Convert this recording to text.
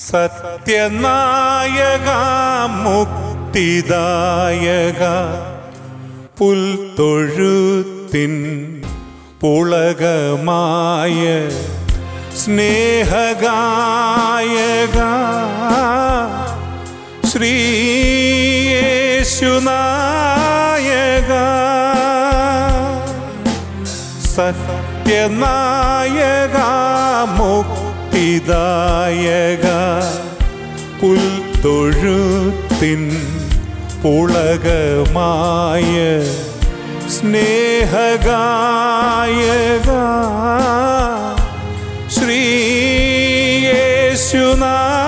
സത്യനായക മുക്തിദായക പുൽത്തൊഴുത്തിൻ പുളകമായ സ്നേഹഗായക ശ്രീയേശുനായക സത്യനായക മുക്തിദായക പുൽത്തൊഴുത്തിൻ പുളകമായ സ്നേഹഗായക ശ്രീയേശുനായക